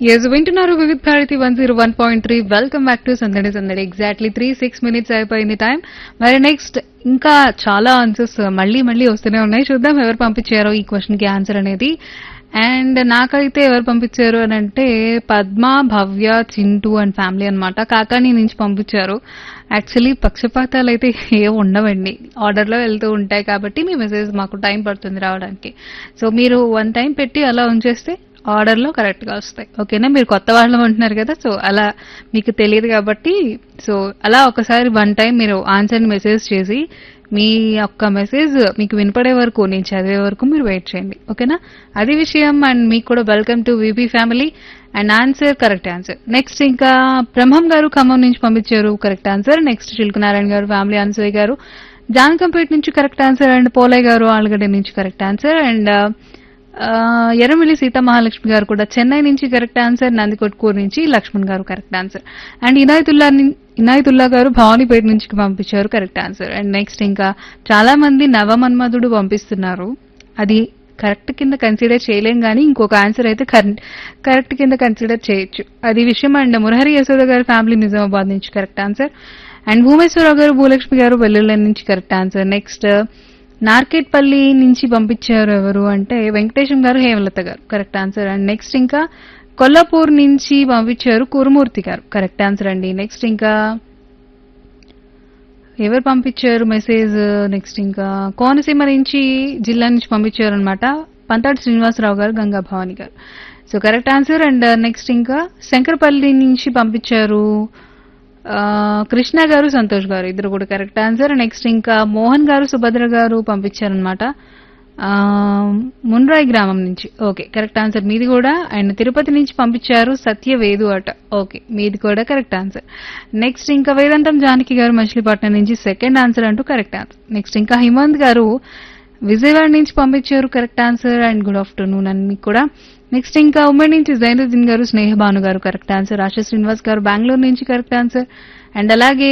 yes వింటున్నారు Vividh Bharati one zero one point three welcome back to సందడి సందడి ఎగ్జాక్ట్లీ త్రీ సిక్స్ మినిట్స్ అయిపోయింది time మరి నెక్స్ట్ ఇంకా చాలా ఆన్సర్స్ మళ్ళీ మళ్ళీ వస్తూనే ఉన్నాయి చూద్దాం ఎవరు పంపించారో ఈ క్వశ్చన్ కి ఆన్సర్ అనేది అండ్ నాకైతే ఎవరు పంపించారు అని అంటే పద్మ భవ్య చింటూ అండ్ ఫ్యామిలీ అన్నమాట కాకాని నుంచి పంపించారు యాక్చువల్లీ పక్షపాతాలు అయితే ఏ ఉండవండి ఆర్డర్లో వెళ్తూ ఉంటాయి కాబట్టి మీ మెసేజ్ మాకు టైం పడుతుంది రావడానికి సో మీరు వన్ టైం పెట్టి అలా ఉంచేస్తే ఆర్డర్లో కరెక్ట్గా వస్తాయి ఓకేనా మీరు కొత్త వాళ్ళు ఉంటున్నారు కదా సో అలా మీకు తెలియదు కాబట్టి సో అలా ఒకసారి వన్ టైం మీరు ఆన్సర్ని మెసేజ్ చేసి మీ యొక్క మెసేజ్ మీకు వినపడే వరకు నేను చదివే వరకు మీరు వెయిట్ చేయండి ఓకేనా అది విషయం అండ్ మీకు కూడా welcome to VP family and answer correct answer next ఇంకా బ్రహ్మం గారు ఖమ్మం నుంచి పంపించారు కరెక్ట్ ఆన్సర్ నెక్స్ట్ చిలుకు నారాయణ గారు ఫ్యామిలీ ఆన్సర్ గారు జానకంపేట నుంచి correct answer and Polayya garu Alagadda నుంచి correct answer and Erramilli Seetha Mahalakshmi garu కూడా చెన్నై నుంచి కరెక్ట్ ఆన్సర్ నందికొట్కూరు నుంచి లక్ష్మణ్ గారు కరెక్ట్ ఆన్సర్ అండ్ ఇనాయతుల్లా ని- ఇనాయతుల్లా గారు భవానీపేట నుంచి పంపించారు కరెక్ట్ ఆన్సర్ అండ్ నెక్స్ట్ ఇంకా చాలా మంది నవమన్మధుడు పంపిస్తున్నారు అది కరెక్ట్ కింద కన్సిడర్ చేయలేం కానీ ఇంకొక ఆన్సర్ అయితే కరెక్ట్ కింద కన్సిడర్ చేయొచ్చు అది విషయం అండ్ మురహరి యశోద గారి ఫ్యామిలీ నిజామాబాద్ నుంచి కరెక్ట్ ఆన్సర్ అండ్ భూమేశ్వరరావు గారు భూలక్ష్మి గారు వెల్లుల్లి నుంచి కరెక్ట్ ఆన్సర్ నెక్స్ట్ నార్కెట్పల్లి నుంచి పంపించారు ఎవరు అంటే వెంకటేశం గారు హేమలత గారు కరెక్ట్ ఆన్సర్ అండ్ నెక్స్ట్ ఇంకా కొల్లాపూర్ నుంచి పంపించారు కురుమూర్తి గారు కరెక్ట్ ఆన్సర్ అండి నెక్స్ట్ ఇంకా ఎవరు పంపించారు మెసేజ్ నెక్స్ట్ ఇంకా కోనసీమ నుంచి జిల్లా నుంచి పంపించారు అనమాట పంతాటి శ్రీనివాసరావు గారు Ganga Bhavani garu so correct answer and next ఇంకా శంకరపల్లి నుంచి పంపించారు ఆ, కృష్ణ గారు సంతోష్ గారు ఇద్దరు కూడా కరెక్ట్ ఆన్సర్ నెక్స్ట్ ఇంకా మోహన్ గారు సుభద్ర గారు పంపించారనమాట మున్రాయ్ గ్రామం నుంచి ఓకే కరెక్ట్ ఆన్సర్ మీది కూడా అండ్ తిరుపతి నుంచి పంపించారు సత్యవేదు అట ఓకే మీది కూడా కరెక్ట్ ఆన్సర్ నెక్స్ట్ ఇంకా వేదాంతం జానకి గారు మచిలీపట్నం నుంచి సెకండ్ ఆన్సర్ అంటూ కరెక్ట్ ఆన్సర్ నెక్స్ట్ ఇంకా హిమంత్ గారు విజయవాడ నుంచి పంపించారు correct answer and good afternoon అని మీకు కూడా నెక్స్ట్ ఇంకా ఉమ్మడి నుంచి జైనుద్దీన్ గారు స్నేహ భాను గారు కరెక్ట్ ఆన్సర్ ఆశా శ్రీనివాస్ గారు బెంగళూరు నుంచి కరెక్ట్ ఆన్సర్ అండ్ అలాగే